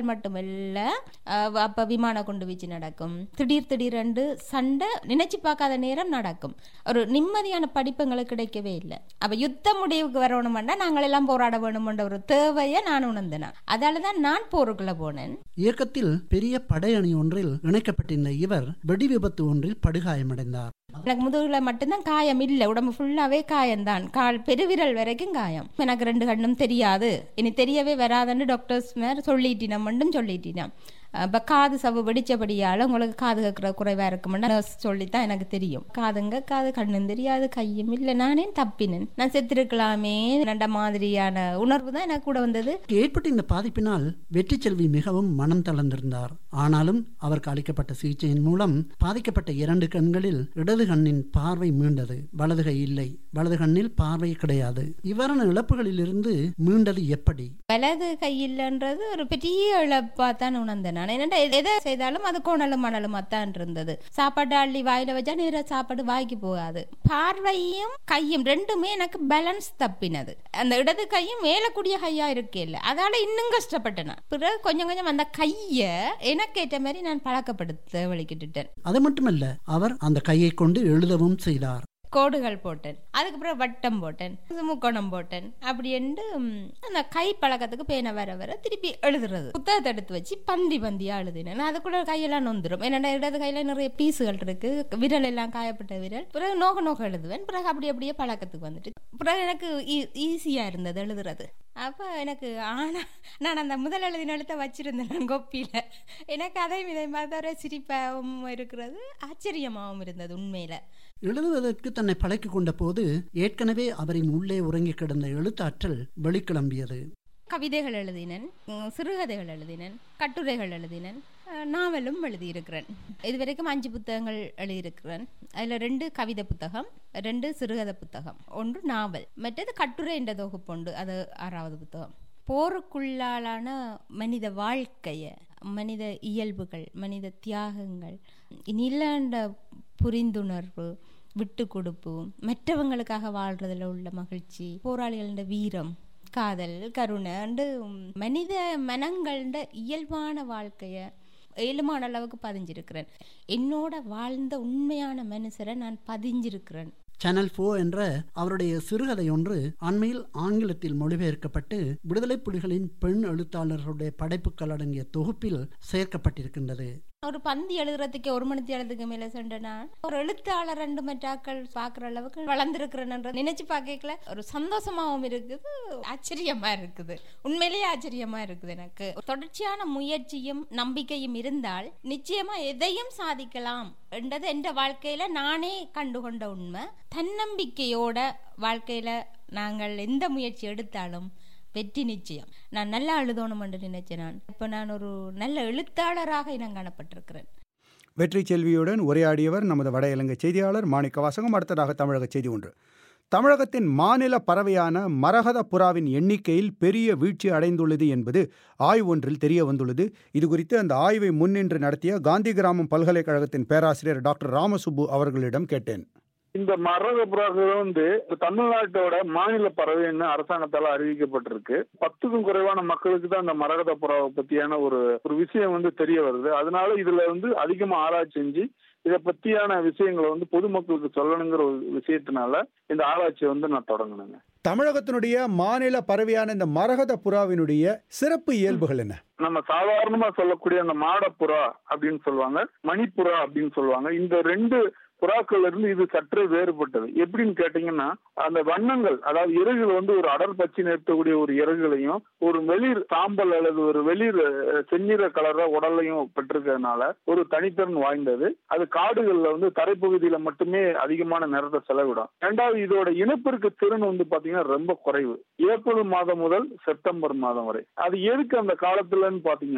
மட்டுமல்ல அஹ், அப்ப விமான குண்டு வீச்சு நடக்கும் திடீர் திடீரென்று சண்டை நினைச்சு பார்க்காத நேரம் நடக்கும் ஒரு நிம்மதியான படிப்பு எங்களுக்கு கிடைக்கவே இல்லை அப்ப யுத்த முடிவுக்கு வரணுமெண்டா நாங்கள் எல்லாம் போராட வேணுமென்ற ஒரு தேவையை நான் உணர்ந்தேன் அதால தான் நான் போருக்குள்ள போனேன் இயக்கத்தில் பெரிய படையணி ஒன்றில் இணைக்கப்பட்டிருந்த இவர் வெடி விபத்து ஒன்றில் படுகாயமடைந்தார் எனக்கு முதுகுல மட்டும்தான் காயம் இல்லை உடம்பு ஃபுல்லாவே காயம்தான் கால் பெருவிரல் வரைக்கும் காயம் எனக்கு ரெண்டு கண்ணும் தெரியாது இனி தெரியவே வராதுன்னு டாக்டர்ஸ் மேல சொல்லிட்டினா மட்டும் சொல்லிட்டினா இப்போ காது சவு வெடிச்சபடியால் உங்களுக்கு காது கேட்குற குறைவாக இருக்குமென்னா நர்ஸ் சொல்லித்தான் எனக்கு தெரியும் காதுங்க காது கண்ணும் தெரியாது கையும் இல்லை நானே தப்பினேன் நான் செத்திருக்கலாமே ரெண்ட மாதிரியான உணர்வு தான் எனக்கு கூட வந்தது ஏற்பட்ட இந்த பாதிப்பினால் வெற்றி செல்வி மிகவும் மனம் தளர்ந்திருந்தார் ஆனாலும் அவருக்கு அளிக்கப்பட்ட சிகிச்சையின் மூலம் பாதிக்கப்பட்ட இரண்டு கண்களில் இடது கண்ணின் பார்வை மீண்டது வலது கை இல்லை வலது கண்ணில் பார்வை கிடையாது இவ்வாறான இழப்புகளிலிருந்து மீண்டது எப்படி வலது கையில்ன்றது ஒரு பெரிய இழப்பா தான் உணர்ந்தேன் நான் என்னடா எதை செய்தாலும் அது கோணலும் மணலுமா தான் இருந்தது சாப்பாடு அள்ளி வாயில வச்சா நேரா சாப்பாடு வாய்க்கு போகாது பார்வையும் கையும் ரெண்டுமே எனக்கு பேலன்ஸ் தப்பினது அந்த இடது கையும் மேலக்கூடிய கையா இருக்கே இல்ல அதால இன்னும் கஷ்டப்பட்டேன் நான். பிறகு கொஞ்சம் கொஞ்சம் அந்த கைய எனக்கு ஏற்ற மாதிரி நான் பழக்கப்படுத்த வழிகிட்டுட்டேன் அது மட்டுமல்ல அவர் அந்த கையை கொண்டு எழுதவும் செய்தார் கோடுகள் போட்டேன் அதுக்கப்புறம் வட்டம் போட்டேன் முக்கோணம் போட்டேன் அப்படி என்று ம், அந்த கை பழக்கத்துக்கு பேனை வர வர திருப்பி எழுதுறது புத்தகத்தை எடுத்து வச்சு பந்தி பந்தியா எழுதினேன் அதுக்குள்ள கையெல்லாம் நொந்துரும் என்னடா இடது கையில நிறைய பீஸுகள் இருக்கு விரல் எல்லாம் காயப்பட்ட விரல் பிறகு நோக நோக எழுதுவேன் பிறகு அப்படி அப்படியே பழக்கத்துக்கு வந்துட்டு பிறகு எனக்கு ஈஸியா இருந்தது எழுதுறது அப்ப எனக்கு ஆனா நான் அந்த முதல் எழுதின எழுத்த வச்சிருந்தேன் நான் கொப்பியில எனக்கு அதை இதை மாதிரி சிரிப்பாகவும் இருக்கிறது ஆச்சரியமாகவும் இருந்தது உண்மையில எழுதுவதற்கு தன்னை பழக்கிக் கொண்ட போது ஏற்கனவே அவரின் உள்ளே உறங்கி கிடந்த எழுத்தாற்றல் வெளிக்கிளம்பியது கவிதைகள் எழுதினேன் உம், சிறுகதைகள் எழுதினேன் கட்டுரைகள் எழுதினேன் அஹ், நாவலும் எழுதியிருக்கிறேன் இதுவரைக்கும் அஞ்சு புத்தகங்கள் எழுதியிருக்கிறேன் அதில் ரெண்டு கவிதை புத்தகம் ரெண்டு சிறுகதை புத்தகம் ஒன்று நாவல் மற்றது கட்டுரை என்ற தொகுப்புண்டு அது ஆறாவது புத்தகம் போருக்குள்ளாலான மனித வாழ்க்கைய மனித இயல்புகள் மனித தியாகங்கள் நிலாண்ட புரிந்துணர்வு விட்டு கொடுப்பு மற்றவங்களுக்காக வாழ்றதுல உள்ள மகிழ்ச்சி போராளிகளோட வீரம் காதல் கருணை அண்டு மனித மனங்களோட இயல்பான வாழ்க்கைய ஏழுமான அளவுக்கு பதிஞ்சிருக்கிறேன் என்னோட வாழ்ந்த உண்மையான மனுஷரை நான் பதிஞ்சிருக்கிறேன் சேனல் ஃபோ என்ற அவருடைய சிறுகதை ஒன்று அண்மையில் ஆங்கிலத்தில் மொழிபெயர்க்கப்பட்டு விடுதலை புலிகளின் பெண் எழுத்தாளர்களுடைய படைப்புகள் அடங்கிய தொகுப்பில் சேர்க்கப்பட்டிருக்கின்றது ஒரு பந்தி எழுதுறதுக்கு ஒரு மணி தேரத்துக்கு மேல சொன்னா ஒரு எழுத்தாளர் ரெண்டு மற்றாக்கள் பாக்குற அளவுக்கு வளர்ந்துருக்கிறேன் நினைச்சு பார்க்கல ஒரு சந்தோஷமாவும் இருக்குது ஆச்சரியமா இருக்குது உண்மையிலேயே ஆச்சரியமா இருக்குது எனக்கு தொடர்ச்சியான முயற்சியும் நம்பிக்கையும் இருந்தால் நிச்சயமா எதையும் சாதிக்கலாம் என்றது என்ற வாழ்க்கையில நானே கண்டுகொண்ட உண்மை தன்னம்பிக்கையோட வாழ்க்கையில நாங்கள் எந்த முயற்சி எடுத்தாலும் வெற்றி நிச்சயம் நான் நல்லா எழுதணும் என்று நினைச்சேன் நான் இப்போ நான் ஒரு நல்ல எழுத்தாளராக இனம் காணப்பட்டிருக்கிறேன் வெற்றி செல்வியுடன் உரையாடியவர் நமது வட இலங்கை செய்தியாளர் மாணிக்க வாசகம் அடுத்ததாக தமிழக செய்தி ஒன்று தமிழகத்தின் மாநில பறவையான மரகத புறாவின் எண்ணிக்கையில் பெரிய வீழ்ச்சி அடைந்துள்ளது என்பது ஆய்வு ஒன்றில் தெரிய வந்துள்ளது இதுகுறித்து அந்த ஆய்வை முன்னின்று நடத்திய காந்தி கிராமம் பல்கலைக்கழகத்தின் பேராசிரியர் டாக்டர் ராமசுப்பு அவர்களிடம் கேட்டேன் இந்த மரக புறாக்கள் வந்து தமிழ்நாட்டோட மாநில பறவைன்னு அரசாங்கத்தால அறிவிக்கப்பட்டிருக்கு பத்துக்கும் குறைவான மக்களுக்கு தான் அந்த மரகத புறாவை பத்தியான ஒரு ஒரு விஷயம் வந்து தெரிய வருது அதனால இதுல வந்து அதிகமா ஆராய்ச்சி செஞ்சு இதை பத்தியான விஷயங்களை வந்து பொதுமக்களுக்கு சொல்லணுங்கிற ஒரு விஷயத்தினால இந்த ஆராய்ச்சியை வந்து நான் தொடங்கினேங்க தமிழகத்தினுடைய மாநில பறவையான இந்த மரகத புறாவினுடைய சிறப்பு இயல்புகள் என்ன நம்ம சாதாரணமா சொல்லக்கூடிய அந்த மாடப்புறா அப்படின்னு சொல்லுவாங்க மணிப்புறா அப்படின்னு சொல்லுவாங்க இந்த ரெண்டு புறாக்கள்ல இருந்து இது சற்றே வேறுபட்டது எப்படின்னு கேட்டீங்கன்னா அந்த வண்ணங்கள் அதாவது இறகுகள் வந்து ஒரு அடர் பச்சை நிறுத்தக்கூடிய ஒரு இறகுகளையும் ஒரு வெளிர் சாம்பல் அல்லது ஒரு வெளிர் அஹ், செந்நிற கலர உடலையும் பெற்றிருக்கிறதுனால ஒரு தனித்திறன் வாய்ந்தது அது காடுகள்ல வந்து தரைப்பகுதியில மட்டுமே அதிகமான நேரத்தை செலவிடும் ரெண்டாவது இதோட இனப்பெருக்க திறன் வந்து பாத்தீங்கன்னா ரொம்ப குறைவு ஏப்ரல் மாதம் முதல் செப்டம்பர் மாதம் வரை அது எதுக்கு அந்த காலத்துலன்னு பாத்தீங்கன்னா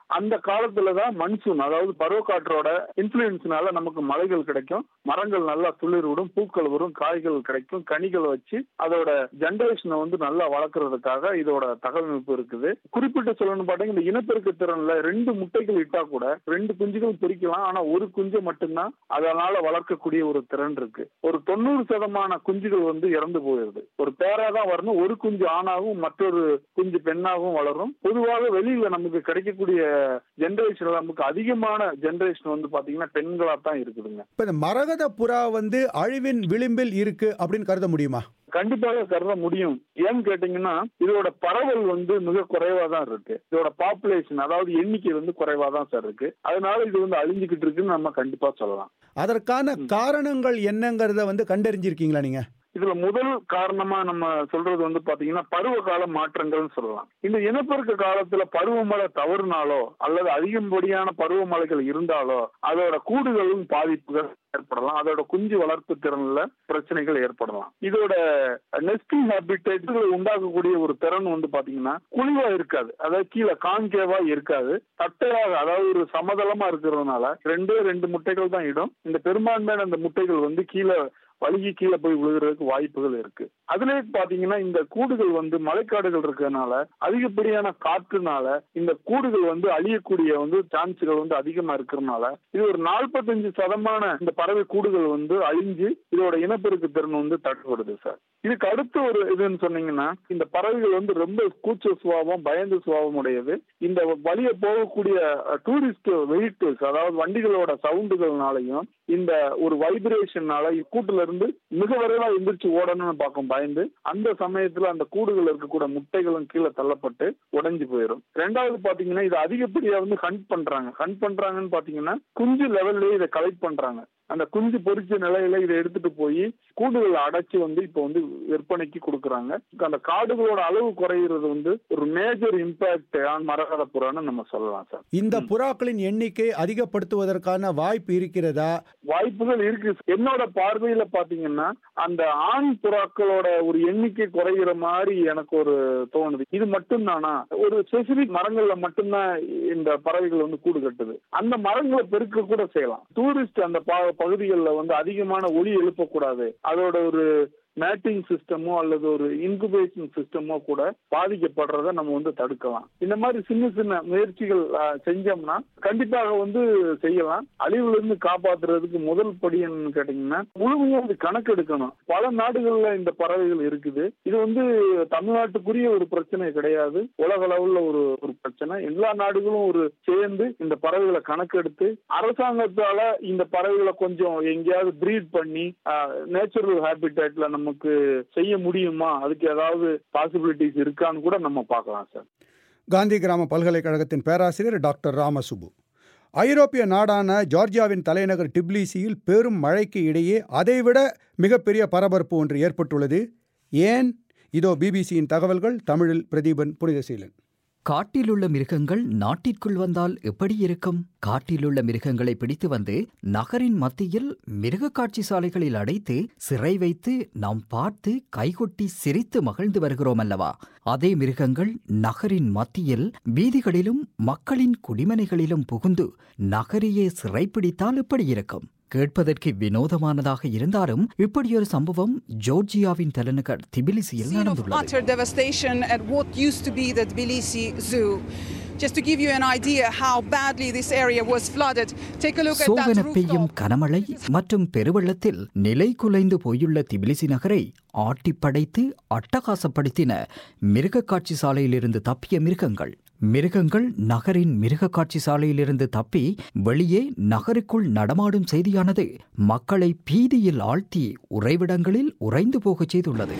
அந்த காலத்துலதான் மன்சூன் அதாவது பருவக்காற்றோட இன்ஃபுளுன்ஸ்னால நமக்கு மலைகள் கிடைக்கும் மரங்கள் நல்லா துளிர் விடும் பூக்கள் வரும் காய்கள் கிடைக்கும் கனிகள் வச்சு அதோட ஜெனரேஷனை வந்து நல்லா வளர்க்கறதுக்காக இதோட தகவமைப்பு இருக்குது குறிப்பிட்டு சொல்லணும் பாத்தீங்கன்னா இந்த இனப்பெருக்க திறன்ல ரெண்டு முட்டைகள் இட்டா கூட ரெண்டு குஞ்சுகள் பிரிக்கலாம் ஆனா ஒரு குஞ்சு மட்டும்தான் அதனால வளர்க்கக்கூடிய ஒரு திறன் இருக்கு ஒரு தொண்ணூறு சதமான குஞ்சுகள் வந்து இறந்து போயிருது ஒரு பேரா தான் வரணும் ஒரு குஞ்சு ஆணாகவும் மற்றொரு குஞ்சு பெண்ணாகவும் வளரும் பொதுவாக வெளியில நமக்கு கிடைக்கக்கூடிய ஜெனரேஷன் நமக்கு அதிகமான ஜெனரேஷன் வந்து பாத்தீங்கன்னா பெண்களா தான் இருக்குதுங்க இப்ப இந்த மரகத புறா வந்து அழிவின் விளிம்பில் இருக்கு அப்படின்னு கருத முடியுமா கண்டிப்பாக கருத முடியும் ஏன்னு கேட்டீங்கன்னா இதோட பரவல் வந்து மிக குறைவா தான் இருக்கு இதோட பாப்புலேஷன் அதாவது எண்ணிக்கை வந்து குறைவா தான் சார் இருக்கு அதனால இது வந்து அழிஞ்சுக்கிட்டு இருக்குன்னு நம்ம கண்டிப்பா சொல்லலாம் அதற்கான காரணங்கள் என்னங்கிறத வந்து கண்டறிஞ்சிருக்கீங்களா நீங்க இதுல முதல் காரணமா நம்ம சொல்றது வந்து பாத்தீங்கன்னா பருவகால மாற்றங்கள்னு சொல்லலாம் இந்த இனப்பெருக்க காலத்துல பருவமழை தவறுனாலோ அல்லது அதிகப்படியான பருவமழைகள் இருந்தாலோ அதோட கூடுகளும் பாதிப்புகள் ஏற்படலாம் அதோட குஞ்சு வளர்ப்பு திறன்ல பிரச்சனைகள் ஏற்படலாம் இதோட நெஸ்டிங் ஹேபிடேட் உண்டாக்கக்கூடிய ஒரு திறன் வந்து பாத்தீங்கன்னா குழிவா இருக்காது அதாவது கீழே கான்கேவா இருக்காது தட்டையாக அதாவது ஒரு சமதளமா இருக்கிறதுனால ரெண்டே ரெண்டு முட்டைகள் தான் இடும் இந்த பெரும்பான்மையான அந்த முட்டைகள் வந்து கீழே வழுகி கீழே போய் விழுகிறதுக்கு வாய்ப்புகள் இருக்கு அதுலயே பாத்தீங்கன்னா இந்த கூடுகள் வந்து மழைக்காடுகள் இருக்கிறதுனால அதிகப்படியான காற்றுனால இந்த கூடுகள் வந்து அழியக்கூடிய வந்து சான்ஸுகள் வந்து அதிகமா இருக்கிறதுனால இது ஒரு நாற்பத்தஞ்சு சதமான இந்த பறவை கூடுகள் வந்து அழிஞ்சு இதோட இனப்பெருக்க திறன் வந்து தட்டுப்படுது சார் இதுக்கு அடுத்து ஒரு இதுன்னு சொன்னீங்கன்னா இந்த பறவைகள் வந்து ரொம்ப கூச்ச சுபாவம் பயந்த சுபாவம் உடையது இந்த வழிய போகக்கூடிய டூரிஸ்ட் வெஹிக்கிள்ஸ் அதாவது வண்டிகளோட சவுண்டுகள்னாலையும் இந்த ஒரு வைப்ரேஷன்னால கூட்டுல இருந்து மிக விரைவா எந்திரிச்சு ஓடணும்னு பார்க்கும் பயந்து அந்த சமயத்துல அந்த கூடுகள் இருக்கக்கூடிய முட்டைகளும் கீழே தள்ளப்பட்டு உடைஞ்சு போயிடும் ரெண்டாவது பாத்தீங்கன்னா இது அதிகப்படியா வந்து ஹண்ட் பண்றாங்க ஹண்ட் பண்றாங்கன்னு பாத்தீங்கன்னா குஞ்சு லெவல்லயே இதை கலெக்ட் பண்றாங்க அந்த குஞ்சு பொறிச்ச நிலையில இதை எடுத்துட்டு போய் கூடுகளை அடைச்சு வந்து இப்போ வந்து விற்பனைக்கு கொடுக்குறாங்க அந்த காடுகளோட அளவு குறையிறது வந்து ஒரு மேஜர் இம்பாக்ட் ஆன் மரகத புறான்னு நம்ம சொல்லலாம் சார் இந்த புறாக்களின் எண்ணிக்கை அதிகப்படுத்துவதற்கான வாய்ப்பு இருக்கிறதா வாய்ப்புகள் இருக்கு என்னோட பார்வையில பாத்தீங்கன்னா அந்த ஆண் புறாக்களோட ஒரு எண்ணிக்கை குறைகிற மாதிரி எனக்கு ஒரு தோணுது இது மட்டும்தானா ஒரு ஸ்பெசிபிக் மரங்கள்ல மட்டும்தான் இந்த பறவைகள் வந்து கூடு கட்டுது அந்த மரங்களை பெருக்க கூட செய்யலாம் டூரிஸ்ட் அந்த பகுதிகளில் வந்து அதிகமான ஒளி எழுப்பக்கூடாது அதோட ஒரு மேட்டிங் சிஸ்டமோ அல்லது ஒரு இன்குபேஷன் சிஸ்டமோ கூட பாதிக்கப்படுறத நம்ம வந்து தடுக்கலாம் இந்த மாதிரி சின்ன சின்ன முயற்சிகள் செஞ்சோம்னா கண்டிப்பாக வந்து செய்யலாம் அழிவுல இருந்து காப்பாத்துறதுக்கு முதல் படி என்னன்னு கேட்டீங்கன்னா முழுமையா இது கணக்கு எடுக்கணும் பல நாடுகள்ல இந்த பறவைகள் இருக்குது இது வந்து தமிழ்நாட்டுக்குரிய ஒரு பிரச்சனை கிடையாது உலக அளவுல ஒரு ஒரு பிரச்சனை எல்லா நாடுகளும் ஒரு சேர்ந்து இந்த பறவைகளை கணக்கெடுத்து அரசாங்கத்தால இந்த பறவைகளை கொஞ்சம் எங்கேயாவது பிரீட் பண்ணி நேச்சுரல் ஹேபிடேட்ல நம்ம நமக்கு செய்ய முடியுமா அதுக்கு ஏதாவது பாசிபிலிட்டிஸ் இருக்கான்னு கூட நம்ம பார்க்கலாம் சார் காந்தி கிராம பல்கலைக்கழகத்தின் பேராசிரியர் டாக்டர் ராமசுபு ஐரோப்பிய நாடான ஜார்ஜியாவின் தலைநகர் டிப்லிசியில் பெரும் மழைக்கு இடையே அதைவிட மிகப்பெரிய பரபரப்பு ஒன்று ஏற்பட்டுள்ளது ஏன் இதோ பிபிசியின் தகவல்கள் தமிழில் பிரதீபன் புனிதசீலன் காட்டிலுள்ள மிருகங்கள் நாட்டிற்குள் வந்தால் எப்படி இருக்கும் காட்டிலுள்ள மிருகங்களை பிடித்து வந்து நகரின் மத்தியில் மிருக காட்சி சாலைகளில் அடைத்து சிறை வைத்து நாம் பார்த்து கைகொட்டி சிரித்து மகிழ்ந்து வருகிறோம் அல்லவா அதே மிருகங்கள் நகரின் மத்தியில் வீதிகளிலும் மக்களின் குடிமனைகளிலும் புகுந்து நகரையே சிறைப்பிடித்தால் எப்படி இருக்கும் கேட்பதற்கு வினோதமானதாக இருந்தாலும் இப்படியொரு சம்பவம் ஜோர்ஜியாவின் தலைநகர் திபிலிசியில் நடந்துள்ளது utter devastation at what used to be the Tbilisi Zoo. Just to give you an idea how badly this area was flooded, take a look at that சோவன பெய்யும் rooftop. கனமழை மற்றும் பெருவெள்ளத்தில் நிலை குலைந்து போயுள்ள திபிலிசி நகரை ஆட்டிப்படைத்து அட்டகாசப்படுத்தின மிருக காட்சி சாலையிலிருந்து தப்பிய மிருகங்கள் மிருகங்கள் நகரின் மிருக காட்சி சாலையிலிருந்து தப்பி வெளியே நகருக்குள் நடமாடும் செய்தியானது மக்களை பீதியில் ஆழ்த்தி உறைவிடங்களில் உறைந்து போகச் செய்துள்ளது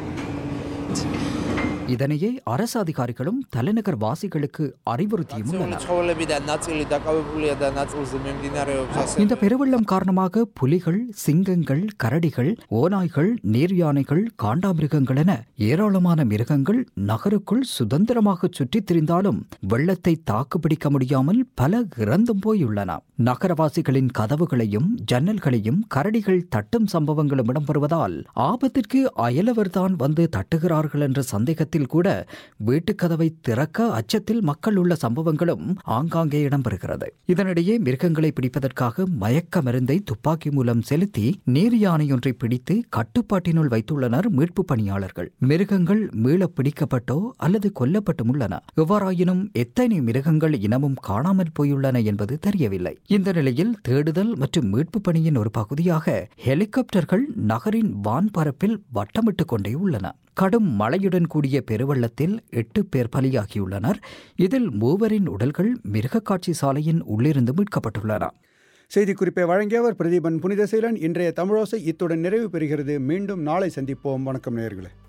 இதனையே அரசு அதிகாரிகளும் தலைநகர் வாசிகளுக்கு அறிவுறுத்தியும் உள்ளனர் ცხოველები და ნაწილი დაკავებულია და ნაწილზე მიმდინარეობს இந்த பெருவெள்ளம் காரணமாக புலிகள் சிங்கங்கள் கரடிகள் ஓநாய்கள் நீர் யானைகள் காண்டாமிருகங்கள் என ஏராளமான மிருகங்கள் நகருக்குள் சுதந்திரமாக சுற்றித் திரிந்தாலும் வெள்ளத்தை தாக்குப்பிடிக்க முடியாமல் பல இறந்தும் போயுள்ளன நகரவாசிகளின் கதவுகளையும் ஜன்னல்களையும் கரடிகள் தட்டும் சம்பவங்களும் இடம்பெறுவதால் ஆபத்திற்கு அயலவர்தான் வந்து தட்டுகிறார்கள் என்ற சந்தேகத்தில் நேரத்தில் கூட வீட்டுக்கதவை திறக்க அச்சத்தில் மக்கள் உள்ள சம்பவங்களும் ஆங்காங்கே இடம்பெறுகிறது இதனிடையே மிருகங்களை பிடிப்பதற்காக மயக்க மருந்தை துப்பாக்கி மூலம் செலுத்தி நீர் யானையொன்றை பிடித்து கட்டுப்பாட்டினுள் வைத்துள்ளனர் மீட்பு பணியாளர்கள் மிருகங்கள் மீள பிடிக்கப்பட்டோ அல்லது கொல்லப்பட்டும் உள்ளன எவ்வாறாயினும் எத்தனை மிருகங்கள் இனமும் காணாமல் போயுள்ளன என்பது தெரியவில்லை இந்த நிலையில் தேடுதல் மற்றும் மீட்பு பணியின் ஒரு பகுதியாக ஹெலிகாப்டர்கள் நகரின் வான்பரப்பில் வட்டமிட்டுக் கொண்டே உள்ளன கடும் மழையுடன் கூடிய பெருவெள்ளத்தில் எட்டு பேர் பலியாகியுள்ளனர் இதில் மூவரின் உடல்கள் மிருகக்காட்சி சாலையின் உள்ளிருந்து மீட்கப்பட்டுள்ளன செய்திக்குறிப்பை வழங்கியவர் பிரதீபன் புனிதசீலன் இன்றைய தமிழோசை இத்துடன் நிறைவு பெறுகிறது மீண்டும் நாளை சந்திப்போம் வணக்கம் நேயர்களே